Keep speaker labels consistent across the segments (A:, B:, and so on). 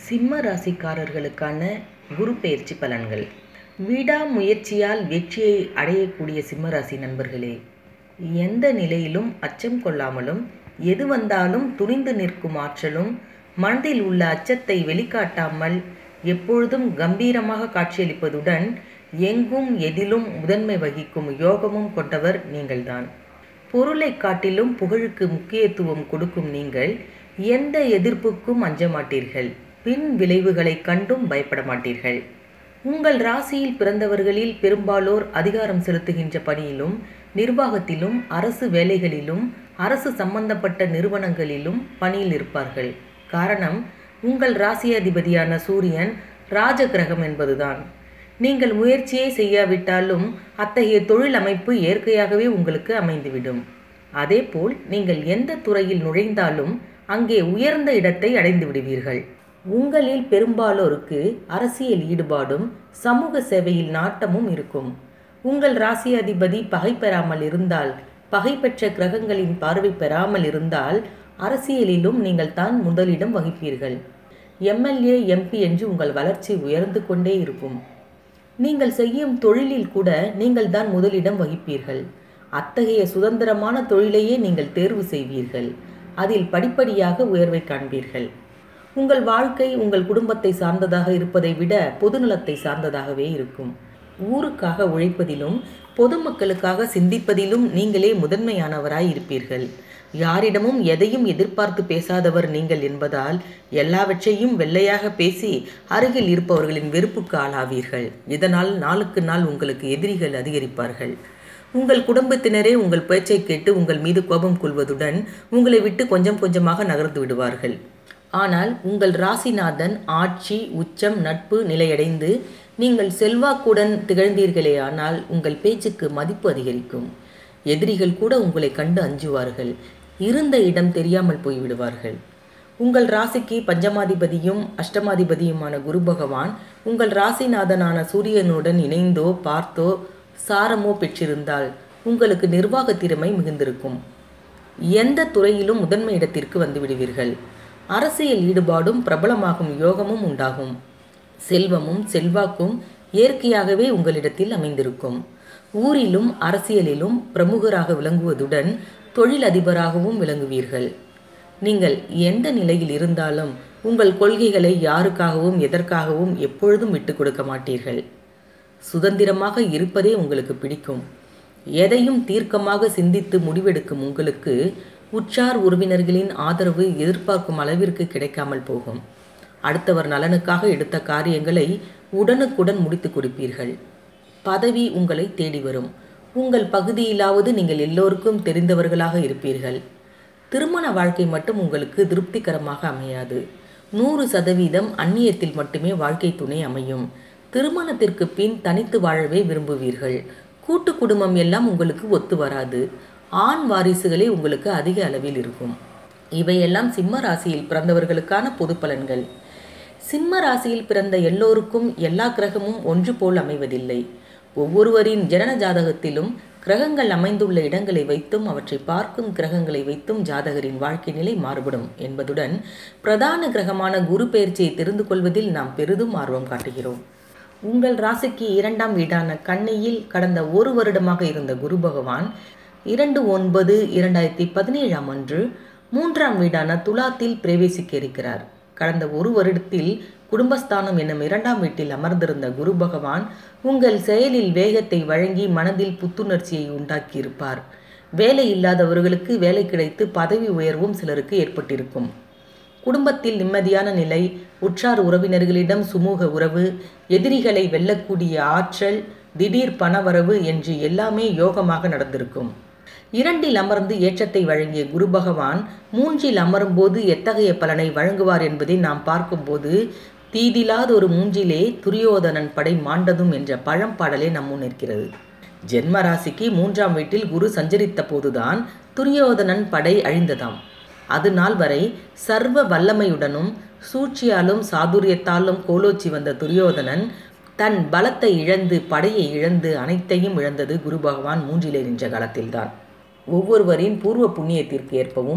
A: சிம்ம ராசிக்காரர்களுக்கான குரு பெயர்ச்சி பலன்கள் விடாமுயற்சியால் வெற்றியை அடையக்கூடிய சிம்ம ராசி நண்பர்களே எந்த நிலையிலும் அச்சம் கொள்ளாமலும் எது வந்தாலும் துணிந்து நிற்கும் ஆற்றலும் மனதில் உள்ள அச்சத்தை வெளிக்காட்டாமல் எப்பொழுதும் கம்பீரமாக காட்சியளிப்பதுடன் எங்கும் எதிலும் முதன்மை வகிக்கும் யோகமும் கொண்டவர் நீங்கள்தான் பொருளை காட்டிலும் புகழுக்கு முக்கியத்துவம் கொடுக்கும் நீங்கள் எந்த எதிர்ப்புக்கும் அஞ்ச மாட்டீர்கள் பின் விளைவுகளைக் கண்டும் பயப்பட மாட்டீர்கள் உங்கள் ராசியில் பிறந்தவர்களில் பெரும்பாலோர் அதிகாரம் செலுத்துகின்ற பணியிலும் நிர்வாகத்திலும் அரசு வேலைகளிலும் அரசு சம்பந்தப்பட்ட நிறுவனங்களிலும் பணியில் இருப்பார்கள் காரணம் உங்கள் ராசியாதிபதியான சூரியன் ராஜகிரகம் என்பதுதான் நீங்கள் முயற்சியே செய்யாவிட்டாலும் அத்தகைய தொழில் அமைப்பு இயற்கையாகவே உங்களுக்கு அமைந்துவிடும் அதேபோல் நீங்கள் எந்த துறையில் நுழைந்தாலும் அங்கே உயர்ந்த இடத்தை அடைந்து விடுவீர்கள் உங்களில் பெரும்பாலோருக்கு அரசியல் ஈடுபாடும் சமூக சேவையில் நாட்டமும் இருக்கும் உங்கள் ராசி அதிபதி பகை பெறாமல் இருந்தால் பகை பெற்ற கிரகங்களின் பார்வை பெறாமல் இருந்தால் அரசியலிலும் நீங்கள் தான் முதலிடம் வகிப்பீர்கள் எம்எல்ஏ எம்பி என்று உங்கள் வளர்ச்சி உயர்ந்து கொண்டே இருக்கும் நீங்கள் செய்யும் தொழிலில் கூட நீங்கள் தான் முதலிடம் வகிப்பீர்கள் அத்தகைய சுதந்திரமான தொழிலையே நீங்கள் தேர்வு செய்வீர்கள் அதில் படிப்படியாக உயர்வை காண்பீர்கள் உங்கள் வாழ்க்கை உங்கள் குடும்பத்தை சார்ந்ததாக இருப்பதை விட பொதுநலத்தை சார்ந்ததாகவே இருக்கும் ஊருக்காக உழைப்பதிலும் பொதுமக்களுக்காக சிந்திப்பதிலும் நீங்களே முதன்மையானவராய் இருப்பீர்கள் யாரிடமும் எதையும் எதிர்பார்த்து பேசாதவர் நீங்கள் என்பதால் எல்லாவற்றையும் வெள்ளையாக பேசி அருகில் இருப்பவர்களின் வெறுப்புக்கு ஆளாவீர்கள் இதனால் நாளுக்கு நாள் உங்களுக்கு எதிரிகள் அதிகரிப்பார்கள் உங்கள் குடும்பத்தினரே உங்கள் பேச்சை கேட்டு உங்கள் மீது கோபம் கொள்வதுடன் உங்களை விட்டு கொஞ்சம் கொஞ்சமாக நகர்ந்து விடுவார்கள் ஆனால் உங்கள் ராசிநாதன் ஆட்சி உச்சம் நட்பு நிலையடைந்து நீங்கள் செல்வாக்குடன் திகழ்ந்தீர்களேயானால் உங்கள் பேச்சுக்கு மதிப்பு அதிகரிக்கும் எதிரிகள் கூட உங்களை கண்டு அஞ்சுவார்கள் இருந்த இடம் தெரியாமல் போய்விடுவார்கள் உங்கள் ராசிக்கு பஞ்சமாதிபதியும் அஷ்டமாதிபதியுமான குரு பகவான் உங்கள் ராசிநாதனான சூரியனுடன் இணைந்தோ பார்த்தோ சாரமோ பெற்றிருந்தால் உங்களுக்கு நிர்வாக திறமை மிகுந்திருக்கும் எந்த துறையிலும் முதன்மை இடத்திற்கு வந்து விடுவீர்கள் அரசியல் ஈடுபாடும் பிரபலமாகும் யோகமும் உண்டாகும் செல்வமும் செல்வாக்கும் இயற்கையாகவே உங்களிடத்தில் அமைந்திருக்கும் ஊரிலும் அரசியலிலும் பிரமுகராக விளங்குவதுடன் தொழில் அதிபராகவும் விளங்குவீர்கள் நீங்கள் எந்த நிலையில் இருந்தாலும் உங்கள் கொள்கைகளை யாருக்காகவும் எதற்காகவும் எப்பொழுதும் விட்டு கொடுக்க மாட்டீர்கள் சுதந்திரமாக இருப்பதே உங்களுக்கு பிடிக்கும் எதையும் தீர்க்கமாக சிந்தித்து முடிவெடுக்கும் உங்களுக்கு உற்றார் உறவினர்களின் ஆதரவு எதிர்பார்க்கும் அளவிற்கு கிடைக்காமல் போகும் அடுத்தவர் நலனுக்காக எடுத்த காரியங்களை உடனுக்குடன் முடித்து கொடுப்பீர்கள் பதவி உங்களை தேடி வரும் உங்கள் பகுதியிலாவது நீங்கள் எல்லோருக்கும் தெரிந்தவர்களாக இருப்பீர்கள் திருமண வாழ்க்கை மட்டும் உங்களுக்கு திருப்திகரமாக அமையாது நூறு சதவீதம் அந்நியத்தில் மட்டுமே வாழ்க்கை துணை அமையும் திருமணத்திற்கு பின் தனித்து வாழவே விரும்புவீர்கள் கூட்டு குடும்பம் எல்லாம் உங்களுக்கு ஒத்து வராது ஆண் வாரிசுகளே உங்களுக்கு அதிக அளவில் இருக்கும் இவையெல்லாம் சிம்ம ராசியில் பிறந்தவர்களுக்கான பொது பலன்கள் சிம்ம ராசியில் பிறந்த எல்லோருக்கும் எல்லா கிரகமும் ஒன்று போல் அமைவதில்லை ஒவ்வொருவரின் ஜனன ஜாதகத்திலும் கிரகங்கள் அமைந்துள்ள இடங்களை வைத்தும் அவற்றை பார்க்கும் கிரகங்களை வைத்தும் ஜாதகரின் வாழ்க்கை நிலை மாறுபடும் என்பதுடன் பிரதான கிரகமான குரு பெயர்ச்சியை தெரிந்து கொள்வதில் நாம் பெரிதும் ஆர்வம் காட்டுகிறோம் உங்கள் ராசிக்கு இரண்டாம் வீடான கண்ணையில் கடந்த ஒரு வருடமாக இருந்த குரு பகவான் இரண்டு ஒன்பது இரண்டாயிரத்தி பதினேழாம் அன்று மூன்றாம் வீடான துலாத்தில் பிரவேசிக்க இருக்கிறார் கடந்த ஒரு வருடத்தில் குடும்பஸ்தானம் என்னும் இரண்டாம் வீட்டில் அமர்ந்திருந்த குரு பகவான் உங்கள் செயலில் வேகத்தை வழங்கி மனதில் புத்துணர்ச்சியை உண்டாக்கியிருப்பார் வேலை இல்லாதவர்களுக்கு வேலை கிடைத்து பதவி உயர்வும் சிலருக்கு ஏற்பட்டிருக்கும் குடும்பத்தில் நிம்மதியான நிலை உற்றார் உறவினர்களிடம் சுமூக உறவு எதிரிகளை வெல்லக்கூடிய ஆற்றல் திடீர் பணவரவு என்று எல்லாமே யோகமாக நடந்திருக்கும் இரண்டில் அமர்ந்து ஏற்றத்தை வழங்கிய குரு பகவான் மூன்றில் அமரும்போது எத்தகைய பலனை வழங்குவார் என்பதை நாம் பார்க்கும்போது தீதிலாத ஒரு மூன்றிலே துரியோதனன் படை மாண்டதும் என்ற பழம்பாடலே நம் முன் நிற்கிறது ஜென்ம ராசிக்கு மூன்றாம் வீட்டில் குரு சஞ்சரித்த போதுதான் துரியோதனன் படை அழிந்ததாம் அது நாள் வரை சர்வ வல்லமையுடனும் சூழ்ச்சியாலும் சாதுரியத்தாலும் கோலோச்சி வந்த துரியோதனன் தன் பலத்தை இழந்து படையை இழந்து அனைத்தையும் இழந்தது குரு பகவான் மூன்றிலே நின்ற காலத்தில்தான் ஒவ்வொருவரின் பூர்வ புண்ணியத்திற்கு ஏற்பவும்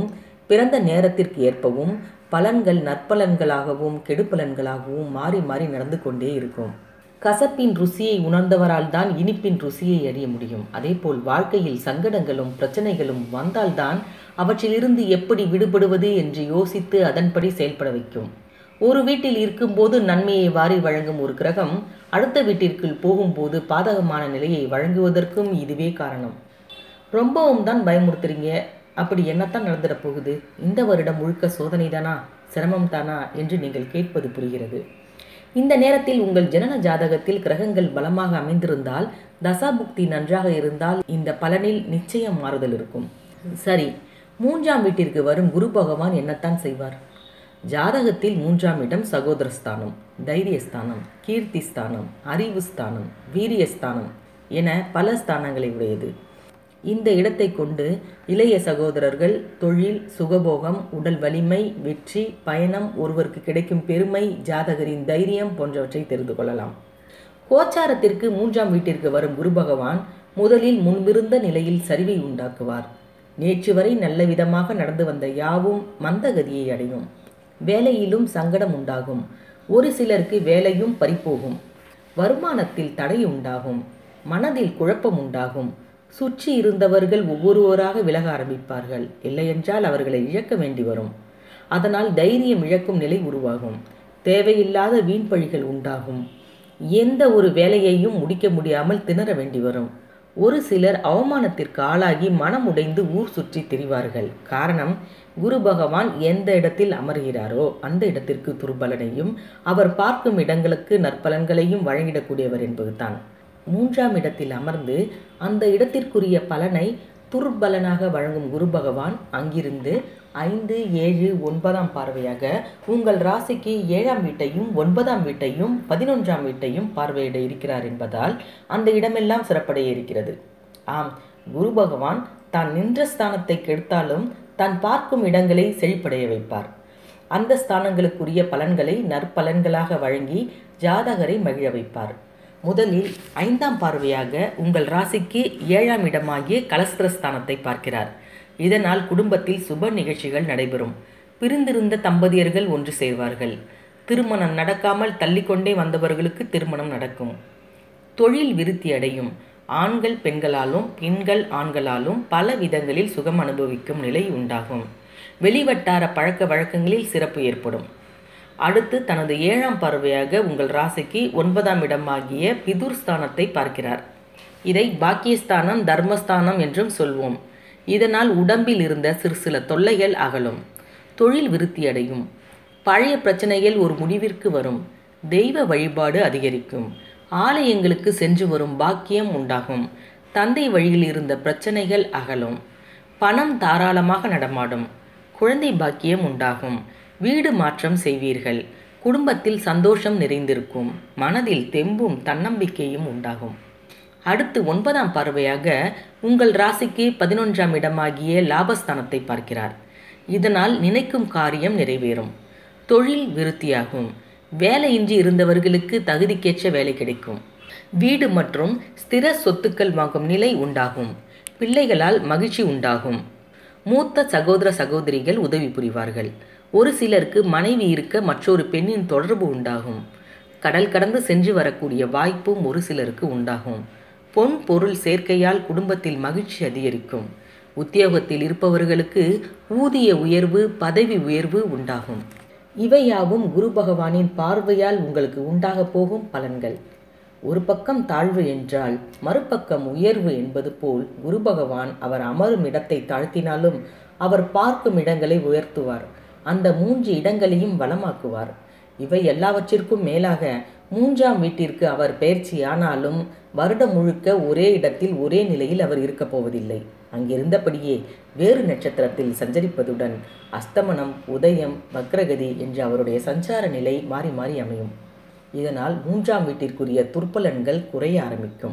A: பிறந்த நேரத்திற்கு ஏற்பவும் பலன்கள் நற்பலன்களாகவும் கெடுபலன்களாகவும் மாறி மாறி நடந்து கொண்டே இருக்கும் கசப்பின் ருசியை உணர்ந்தவரால் தான் இனிப்பின் ருசியை அறிய முடியும் அதேபோல் வாழ்க்கையில் சங்கடங்களும் பிரச்சனைகளும் வந்தால்தான் அவற்றிலிருந்து எப்படி விடுபடுவது என்று யோசித்து அதன்படி செயல்பட வைக்கும் ஒரு வீட்டில் இருக்கும்போது நன்மையை வாரி வழங்கும் ஒரு கிரகம் அடுத்த வீட்டிற்குள் போகும்போது பாதகமான நிலையை வழங்குவதற்கும் இதுவே காரணம் ரொம்பவும் தான் பயமுறுத்துறீங்க அப்படி என்னத்தான் நடந்துட போகுது இந்த வருடம் முழுக்க சோதனை தானா சிரமம் தானா என்று நீங்கள் கேட்பது புரிகிறது இந்த நேரத்தில் உங்கள் ஜனன ஜாதகத்தில் கிரகங்கள் பலமாக அமைந்திருந்தால் தசாபுக்தி நன்றாக இருந்தால் இந்த பலனில் நிச்சயம் மாறுதல் இருக்கும் சரி மூன்றாம் வீட்டிற்கு வரும் குரு பகவான் என்னத்தான் செய்வார் ஜாதகத்தில் மூன்றாம் இடம் சகோதரஸ்தானம் தைரியஸ்தானம் கீர்த்தி ஸ்தானம் அறிவு ஸ்தானம் வீரியஸ்தானம் என பல ஸ்தானங்களை உடையது இந்த இடத்தை கொண்டு இளைய சகோதரர்கள் தொழில் சுகபோகம் உடல் வலிமை வெற்றி பயணம் ஒருவருக்கு கிடைக்கும் பெருமை ஜாதகரின் தைரியம் போன்றவற்றை தெரிந்து கொள்ளலாம் கோச்சாரத்திற்கு மூன்றாம் வீட்டிற்கு வரும் குரு பகவான் முதலில் முன்பிருந்த நிலையில் சரிவை உண்டாக்குவார் நேற்று வரை நல்ல விதமாக நடந்து வந்த யாவும் மந்தகதியை அடையும் வேலையிலும் சங்கடம் உண்டாகும் ஒரு சிலருக்கு வேலையும் பறிப்போகும் வருமானத்தில் தடை உண்டாகும் மனதில் குழப்பம் உண்டாகும் சுற்றி இருந்தவர்கள் ஒவ்வொருவராக விலக ஆரம்பிப்பார்கள் இல்லையென்றால் அவர்களை இழக்க வேண்டி வரும் அதனால் தைரியம் இழக்கும் நிலை உருவாகும் தேவையில்லாத வீண் பழிகள் உண்டாகும் எந்த ஒரு வேலையையும் முடிக்க முடியாமல் திணற வேண்டி வரும் ஒரு சிலர் அவமானத்திற்கு ஆளாகி மனம் உடைந்து ஊர் சுற்றி திரிவார்கள் காரணம் குரு பகவான் எந்த இடத்தில் அமர்கிறாரோ அந்த இடத்திற்கு துர்பலனையும் அவர் பார்க்கும் இடங்களுக்கு நற்பலன்களையும் வழங்கிடக்கூடியவர் என்பதுதான் மூன்றாம் இடத்தில் அமர்ந்து அந்த இடத்திற்குரிய பலனை துர்பலனாக வழங்கும் குரு பகவான் அங்கிருந்து ஐந்து ஏழு ஒன்பதாம் பார்வையாக உங்கள் ராசிக்கு ஏழாம் வீட்டையும் ஒன்பதாம் வீட்டையும் பதினொன்றாம் வீட்டையும் பார்வையிட இருக்கிறார் என்பதால் அந்த இடமெல்லாம் சிறப்படைய இருக்கிறது ஆம் குரு பகவான் தான் நின்ற ஸ்தானத்தை கெடுத்தாலும் தான் பார்க்கும் இடங்களை செழிப்படைய வைப்பார் அந்த ஸ்தானங்களுக்குரிய பலன்களை நற்பலன்களாக வழங்கி ஜாதகரை மகிழ வைப்பார் முதலில் ஐந்தாம் பார்வையாக உங்கள் ராசிக்கு ஏழாம் இடமாகிய கலஸ்திரஸ்தானத்தை பார்க்கிறார் இதனால் குடும்பத்தில் சுப நிகழ்ச்சிகள் நடைபெறும் பிரிந்திருந்த தம்பதியர்கள் ஒன்று சேர்வார்கள் திருமணம் நடக்காமல் தள்ளிக்கொண்டே வந்தவர்களுக்கு திருமணம் நடக்கும் தொழில் விருத்தி அடையும் ஆண்கள் பெண்களாலும் பெண்கள் ஆண்களாலும் பல விதங்களில் சுகம் அனுபவிக்கும் நிலை உண்டாகும் வெளிவட்டார பழக்க வழக்கங்களில் சிறப்பு ஏற்படும் அடுத்து தனது ஏழாம் பார்வையாக உங்கள் ராசிக்கு ஒன்பதாம் இடமாகிய பிதுர் ஸ்தானத்தை பார்க்கிறார் இதை பாக்கியஸ்தானம் தர்மஸ்தானம் என்றும் சொல்வோம் இதனால் உடம்பில் இருந்த சிறு சில தொல்லைகள் அகலும் தொழில் விருத்தியடையும் பழைய பிரச்சனைகள் ஒரு முடிவிற்கு வரும் தெய்வ வழிபாடு அதிகரிக்கும் ஆலயங்களுக்கு சென்று வரும் பாக்கியம் உண்டாகும் தந்தை வழியில் இருந்த பிரச்சனைகள் அகலும் பணம் தாராளமாக நடமாடும் குழந்தை பாக்கியம் உண்டாகும் வீடு மாற்றம் செய்வீர்கள் குடும்பத்தில் சந்தோஷம் நிறைந்திருக்கும் மனதில் தெம்பும் தன்னம்பிக்கையும் உண்டாகும் அடுத்து ஒன்பதாம் பார்வையாக உங்கள் ராசிக்கு பதினொன்றாம் இடமாகிய லாபஸ்தானத்தை பார்க்கிறார் இதனால் நினைக்கும் காரியம் நிறைவேறும் தொழில் விருத்தியாகும் வேலையின்றி இருந்தவர்களுக்கு தகுதிக்கேற்ற வேலை கிடைக்கும் வீடு மற்றும் ஸ்திர சொத்துக்கள் வாங்கும் நிலை உண்டாகும் பிள்ளைகளால் மகிழ்ச்சி உண்டாகும் மூத்த சகோதர சகோதரிகள் உதவி புரிவார்கள் ஒரு சிலருக்கு மனைவி இருக்க மற்றொரு பெண்ணின் தொடர்பு உண்டாகும் கடல் கடந்து சென்று வரக்கூடிய வாய்ப்பும் ஒரு சிலருக்கு உண்டாகும் பொன் பொருள் சேர்க்கையால் குடும்பத்தில் மகிழ்ச்சி அதிகரிக்கும் உத்தியோகத்தில் இருப்பவர்களுக்கு ஊதிய உயர்வு பதவி உயர்வு உண்டாகும் இவையாவும் குரு பகவானின் பார்வையால் உங்களுக்கு உண்டாக போகும் பலன்கள் ஒரு பக்கம் தாழ்வு என்றால் மறுபக்கம் உயர்வு என்பது போல் குரு பகவான் அவர் அமரும் இடத்தை தாழ்த்தினாலும் அவர் பார்க்கும் இடங்களை உயர்த்துவார் அந்த மூன்று இடங்களையும் வளமாக்குவார் இவை எல்லாவற்றிற்கும் மேலாக மூன்றாம் வீட்டிற்கு அவர் பயிற்சி ஆனாலும் வருடம் முழுக்க ஒரே இடத்தில் ஒரே நிலையில் அவர் இருக்கப் போவதில்லை அங்கிருந்தபடியே வேறு நட்சத்திரத்தில் சஞ்சரிப்பதுடன் அஸ்தமனம் உதயம் வக்ரகதி என்று அவருடைய சஞ்சார நிலை மாறி மாறி அமையும் இதனால் மூன்றாம் வீட்டிற்குரிய துர்ப்பலன்கள் குறைய ஆரம்பிக்கும்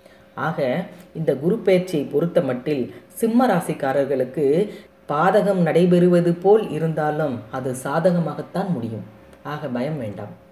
A: ஆக இந்த குரு பயிற்சியை பொறுத்த மட்டில் சிம்ம ராசிக்காரர்களுக்கு பாதகம் நடைபெறுவது போல் இருந்தாலும் அது சாதகமாகத்தான் முடியும் ஆக பயம் வேண்டாம்